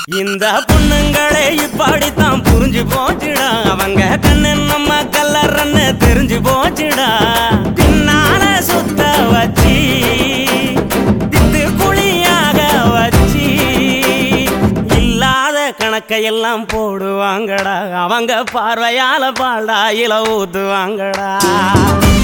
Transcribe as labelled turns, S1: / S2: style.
S1: இந்த பொண்ணுங்களே இப்படித்தான் புரிஞ்சு போச்சுடா அவங்க கண்ணு நம்ம கல்லறன்னு தெரிஞ்சு போச்சுடா பின்னால சுத்த வச்சு பித்து குழியாக வச்சு இல்லாத கணக்கையெல்லாம் போடுவாங்கடா அவங்க பார்வையால பால்டா இல ஊத்துவாங்கடா